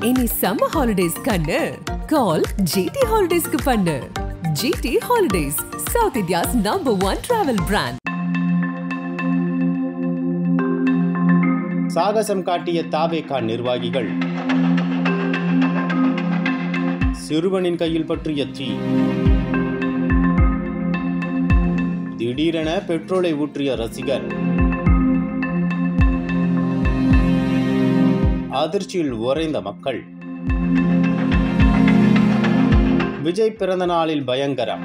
இனி summer holidays கண்ணு கால் GT ஹாலிடேஸ்க்கு பண்ணு GT holidays south India's number one travel brand சாகசம் காட்டிய தாவேகா நிர்வாகிகள் சிறுவனின் கையில் பற்றிய தீ திடீரென பெட்ரோலை ஊற்றிய ரசிகர் அதிர்ச்சியில் உறைந்த மக்கள் விஜய் பிறந்த நாளில் பயங்கரம்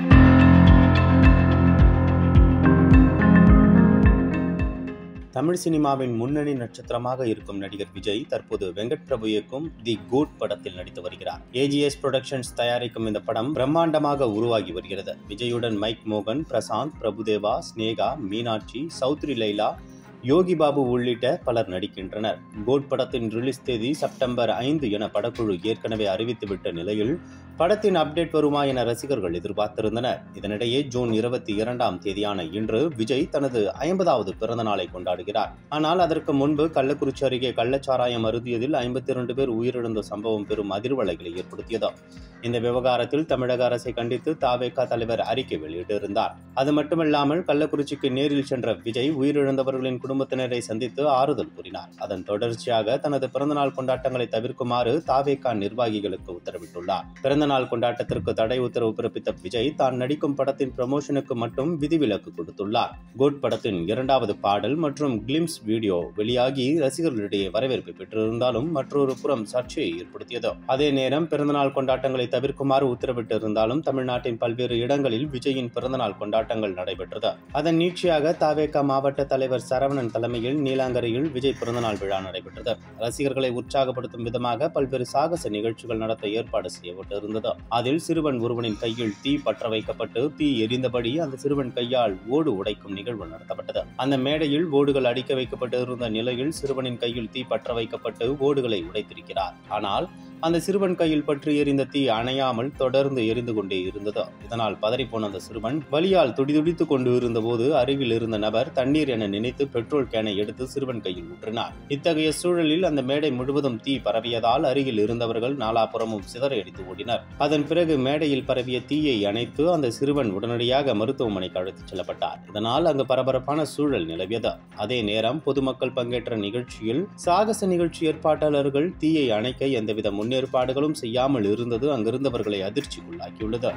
தமிழ் சினிமாவின் முன்னணி நட்சத்திரமாக இருக்கும் நடிகர் விஜய் தற்போது வெங்கட் பிரபு இயக்கும் தி குட் படத்தில் நடித்து வருகிறார் ஏஜிஎஸ் புரொடக்ஷன்ஸ் தயாரிக்கும் இந்த படம் பிரம்மாண்டமாக உருவாகி வருகிறது விஜயுடன் மைக் மோகன் பிரசாந்த் பிரபுதேவா ஸ்னேகா மீனாட்சி சௌத்ரி லைலா யோகி பாபு உள்ளிட்ட பலர் நடிக்கின்றனர் கோட் படத்தின் ரிலீஸ் தேதி செப்டம்பர் ஐந்து என படக்குழு ஏற்கனவே அறிவித்துவிட்ட நிலையில் படத்தின் அப்டேட் வருமா என ரசிகர்கள் எதிர்பார்த்திருந்தனர் இதனிடையே ஜூன் இருபத்தி இரண்டாம் தேதியான இன்று விஜய் தனது ஐம்பதாவது பிறந்த நாளை கொண்டாடுகிறார் ஆனால் அதற்கு முன்பு கள்ளக்குறிச்சி அருகே கள்ளச்சாராயம் அருந்தியதில் ஐம்பத்தி இரண்டு பேர் உயிரிழந்த சம்பவம் பெரும் அதிர்வலைகளை ஏற்படுத்தியது இந்த விவகாரத்தில் தமிழக அரசை கண்டித்து தாவேகா தலைவர் அறிக்கை வெளியிட்டிருந்தார் அது மட்டுமல்லாமல் கள்ளக்குறிச்சிக்கு நேரில் சென்ற விஜய் உயிரிழந்தவர்களின் குடும்பத்தினரை சந்தித்து ஆறுதல் கூறினார் அதன் தொடர்ச்சியாக தனது பிறந்தநாள் கொண்டாட்டங்களை தவிர்க்குமாறு தாவேகா நிர்வாகிகளுக்கு உத்தரவிட்டுள்ளார் பிறந்தநாள் கொண்டாட்டத்திற்கு தடை உத்தரவு பிறப்பித்த விஜய் தான் நடிக்கும் படத்தின் ப்ரமோஷனுக்கு மட்டும் விதிவிலக்கு கொடுத்துள்ளார் கோட் படத்தின் இரண்டாவது பாடல் மற்றும் கிளிம்ஸ் வீடியோ வெளியாகி ரசிகர்களிடையே வரவேற்பு பெற்றிருந்தாலும் மற்றொரு புறம் சர்ச்சையை ஏற்படுத்தியது அதே நேரம் பிறந்தநாள் கொண்டாட்டங்களை தவிர்க்குமாறு உத்தரவிட்டிருந்தாலும் தமிழ்நாட்டின் பல்வேறு இடங்களில் விஜயின் பிறந்தநாள் கொண்டாட்டங்கள் நடைபெற்றது அதன் நீட்சியாக தாவேகா மாவட்ட தலைவர் சரவணன் தலைமையில் நீலாங்கரையில் விஜய் பிறந்தநாள் விழா நடைபெற்றது ரசிகர்களை உற்சாகப்படுத்தும் விதமாக பல்வேறு சாகச நிகழ்ச்சிகள் நடத்த ஏற்பாடு செய்யப்பட்டிருந்தது அதில் சிறுவன் ஒருவனின் கையில் தீ பற்ற வைக்கப்பட்டு தீ எரிந்தபடி அந்த சிறுவன் கையால் ஓடு உடைக்கும் நிகழ்வு நடத்தப்பட்டது அந்த மேடையில் ஓடுகள் அடிக்க வைக்கப்பட்டு இருந்த நிலையில் சிறுவனின் கையில் தீ பற்ற வைக்கப்பட்டு ஓடுகளை உடைத்திருக்கிறார் ஆனால் அந்த சிறுவன் கையில் பற்றி எரிந்த தீ அணையாமல் தொடர்ந்து எரிந்து கொண்டே இருந்தது இதனால் பதறிப்போன அந்த சிறுவன் வலியால் துடிதுடித்துக் கொண்டு இருந்தபோது அருகில் இருந்த நபர் தண்ணீர் என நினைத்து பெட்ரோல் கேனை எடுத்து சிறுவன் கையில் ஊற்றினார் இத்தகைய சூழலில் அந்த மேடை முழுவதும் தீ பரவியதால் அருகில் இருந்தவர்கள் நாலாபுறமும் சிதறையடித்து ஓடினர் அதன் பிறகு மேடையில் பரவிய தீயை அணைத்து அந்த சிறுவன் உடனடியாக மருத்துவமனைக்கு அழைத்துச் செல்லப்பட்டார் இதனால் அங்கு பரபரப்பான சூழல் நிலவியது அதே நேரம் பொதுமக்கள் பங்கேற்ற நிகழ்ச்சியில் சாகச நிகழ்ச்சி ஏற்பாட்டாளர்கள் தீயை அணைக்க எந்தவித முன்னேற்பாடுகளும் செய்யாமல் இருந்தது அங்கிருந்தவர்களை அதிர்ச்சிக்குள்ளாக்கியுள்ளது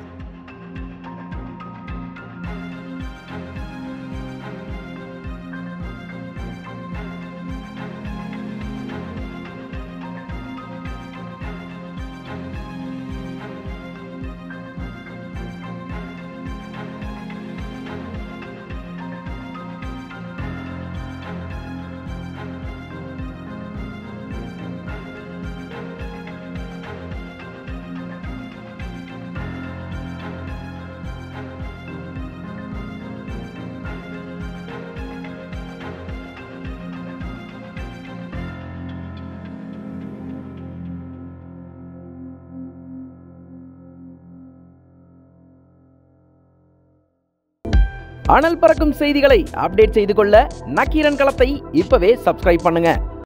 அனல் பறக்கும் செய்திகளை அப்டேட் செய்து கொள்ள நக்கீரன் களத்தை இப்பவே சப்ஸ்கிரைப் பண்ணுங்க